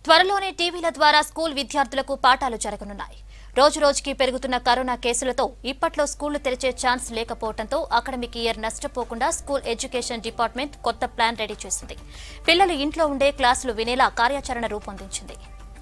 త్వరలోనే టీవీల ద్వారా స్కూల్ విద్యార్థులకు పాఠాలు జరగనున్నాయి రోజు రోజుకి పెరుగుతున్న కరోనా కేసులతో ఇప్పట్లో స్కూళ్లు తెరిచే ఛాన్స్ లేకపోవడంతో అకాడమిక్ ఇయర్ నష్టపోకుండా స్కూల్ ఎడ్యుకేషన్ డిపార్ట్మెంట్ కొత్త ప్లాన్ రెడీ చేసింది పిల్లలు ఇంట్లో ఉండే క్లాసులు వినేలా కార్యాచరణ రూపొందించింది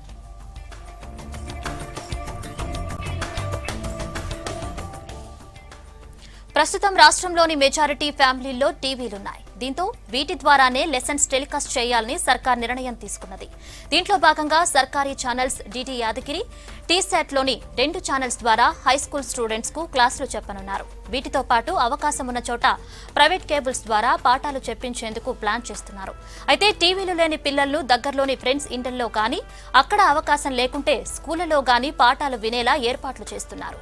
ప్రస్తుతం రాష్ట్రంలోని మెజారిటీ ఫ్యామిలీల్లో టీవీలున్నాయి దీంతో వీటి ద్వారానే లెసన్స్ టెలికాస్ట్ చేయాలని సర్కార్ నిర్ణయం తీసుకున్నది దీంట్లో భాగంగా సర్కారీ ఛానల్స్ డిటి యాదగిరి టీశాట్ లోని రెండు ఛానల్స్ ద్వారా హై స్కూల్ స్టూడెంట్స్ కు క్లాసులు చెప్పనున్నారు వీటితో పాటు అవకాశం ఉన్న చోట ప్రైవేట్ కేబుల్స్ ద్వారా పాఠాలు చెప్పించేందుకు ప్లాన్ చేస్తున్నారు అయితే టీవీలు లేని పిల్లలను దగ్గరలోని ఫ్రెండ్స్ ఇంటర్లో గానీ అక్కడ అవకాశం లేకుంటే స్కూళ్లలో గానీ పాఠాలు వినేలా ఏర్పాట్లు చేస్తున్నారు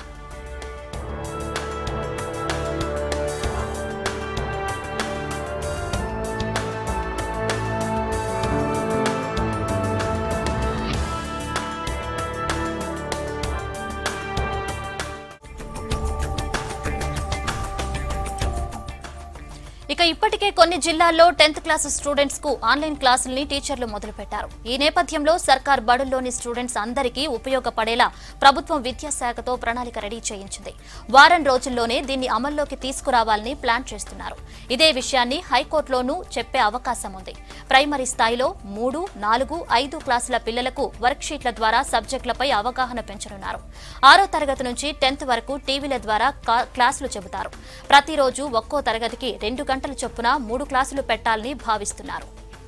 ఇక ఇప్పటికే కొన్ని జిల్లాల్లో టెన్త్ క్లాస్ స్టూడెంట్స్ కు ఆన్లైన్ క్లాసుల్ని టీచర్లు మొదలుపెట్టారు ఈ నేపథ్యంలో సర్కార్ బడుల్లోని స్టూడెంట్స్ అందరికీ ఉపయోగపడేలా ప్రభుత్వం విద్యాశాఖతో ప్రణాళిక రెడీ చేయించింది వారం రోజుల్లోనే దీన్ని అమల్లోకి తీసుకురావాలని ప్లాన్ చేస్తున్నారు ఇదే విషయాన్ని హైకోర్టులోనూ చెప్పే అవకాశం ఉంది ప్రైమరీ స్థాయిలో మూడు నాలుగు ఐదు క్లాసుల పిల్లలకు వర్క్షీట్ల ద్వారా సబ్జెక్టులపై అవగాహన పెంచనున్నారు ఆరో తరగతి నుంచి టెన్త్ వరకు టీవీల ద్వారా కా- క్లాసులు చెబుతారు ప్రతిరోజు ఒక్కో తరగతికి రెండు గంటల చొప్పున మూడు క్లాసులు పెట్టాలని భావిస్తున్నారు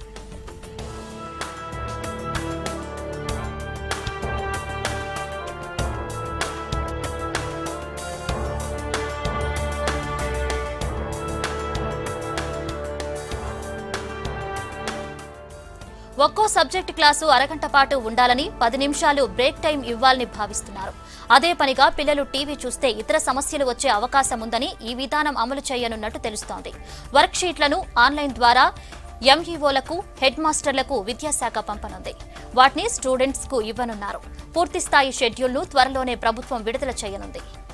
ఒక్కో సబ్జెక్ట్ క్లాసు అరగంట పాటు ఉండాలని పది నిమిషాలు బ్రేక్ టైం ఇవ్వాలని భావిస్తున్నారు అదే పనిగా పిల్లలు టీవీ చూస్తే ఇతర సమస్యలు వచ్చే అవకాశం ఉందని ఈ విధానం అమలు చేయనున్నట్టు తెలుస్తోంది వర్క్ షీట్లను ఆన్లైన్ ద్వారా ఎంఈఓలకు హెడ్ మాస్టర్లకు విద్యాశాఖ పంపనుంది వాటిని స్టూడెంట్స్ కు ఇవ్వనున్నారు పూర్తిస్థాయి షెడ్యూల్ను త్వరలోనే ప్రభుత్వం విడుదల చేయనుంది